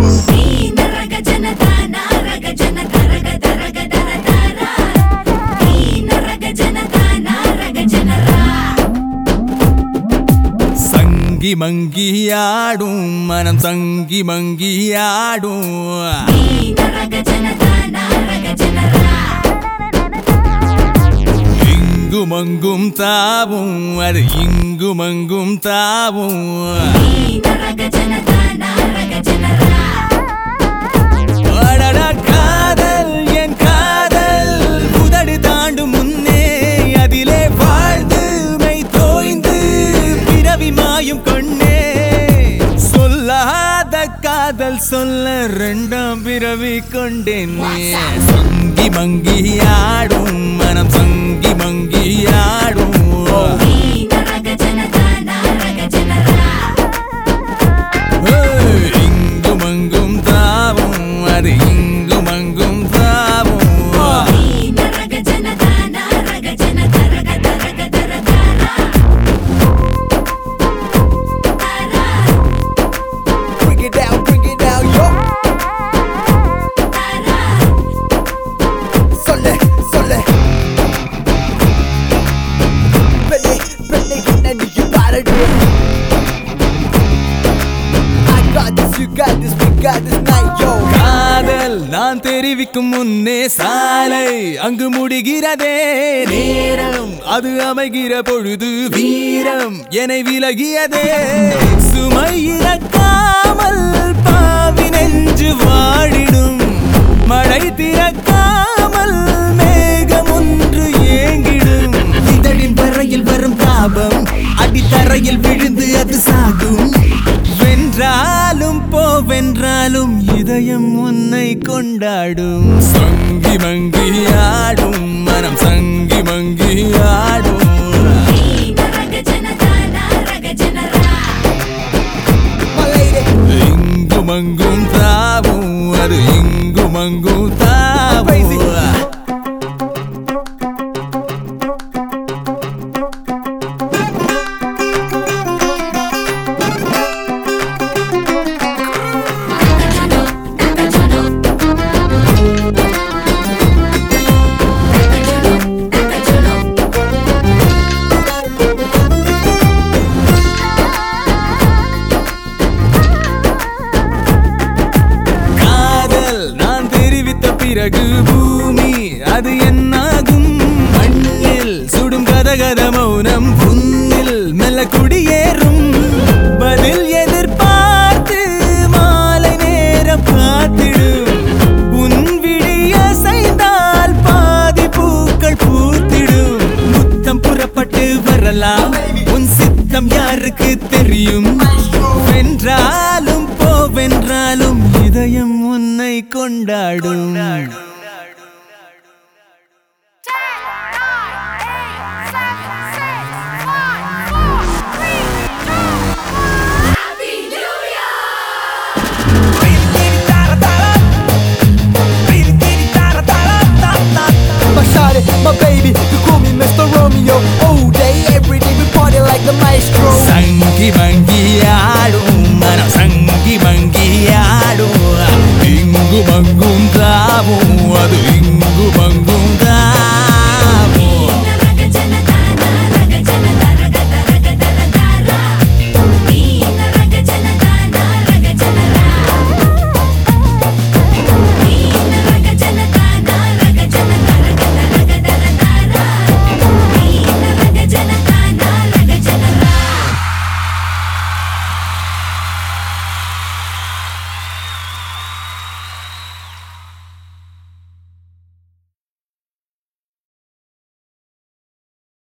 ನೀ ನರಗ ಜನತ ನಾರಗ ಜನತ ರಗ ದರಗ ದರ ದರ ನೀ ನರಗ ಜನತ ನಾರಗ ಜನರ சங்கி மங்கியாடும் மனம் சங்கி மங்கியாடும் ನೀ ನರಗ ಜನತ ನಾರಗ ಜನರ இங்கும் அங்கும் தாவும் அது இங்கும் அங்கும் தாவும் ನೀ ನರಗ ಜನತ ನಾರಗ ಜನರ அடடா காதல் என் காதல் உதடு தாண்டும் முன்னே அதிலே வாழ்ந்து மெய் தோய்ந்து பிறவி மாயும் கொண்டே சொல்லாத காதல் சொல்ல ரெண்டாம் பிறவி கொண்டேன் சங்கி மங்கியாடும் மனம் சங்கி மங்கியாடும் ನೀ ನರಗ ಜನತ ನಾರಗ ಜನರ ஏய், இங்கும் அங்கும் தாவும் அது இங்கும் அங்கும் தாவும் ನೀ ನರಗ ಜನತ ನಾರಗ ಜನತ ರಗ ದರಗ ದರ ದರ Bring it down, bring it down, yo. Sole, sole. Ready, ready, and you gotta do it. I got this, you got this, we got this night, yo. காதல் நான் தெரிவிக்கும் முன்னே சாலை அங்கு முடிகிறதே நேரம் அது அமைகிற பொழுது வீரம் என விலகியதே சுமை இறக்காமல் பாவி நெஞ்சு வாழிடும் மழை திறக்காமல் மேகம் ஒன்று ஏங்கிடும் இதழின் வரையில் வரும் தாபம் அடித்தரையில் விழுந்து அது சாகும் வென்றாலும் போவென்றாலும் இதயம் உன்னை கொண்டாடும் சங்கி மங்கியாடும் மனம் சங்கி மங்கியாடும் ನೀ ನರಗ ಜನತ ನಾರಗ ಜನರ My lady, இங்கும் அங்கும் தாவும் அது இங்கும் அங்கும் Crazy. தாவும் காதல் நான் தெரிவித்த பிறகு பூமி அது என்னாகும் மண்ணில் சுடும் கதகத மௌனம் புண்ணில் மெல்ல குடியேறும் பதில் எதிர்பார்த்து மாலை நேரம் காத்திடும் உன் விடிய செய்தால் பாதி பூக்கள் பூத்திடும் முத்தம் புறப்பட்டு வரலாம் உன் சித்தம் யாருக்கு தெரியும் வென்றாலும் போவென்றாலும் இதயம் உன்னை கொண்டாடும் my shawty, my baby, you call me Mr. Romeo. All day, every day, we party like the maestro. சங்கி மங்கியாடும் மனம் சங்கி மங்கியாடும் இங்கும் அங்கும் தாவும் அது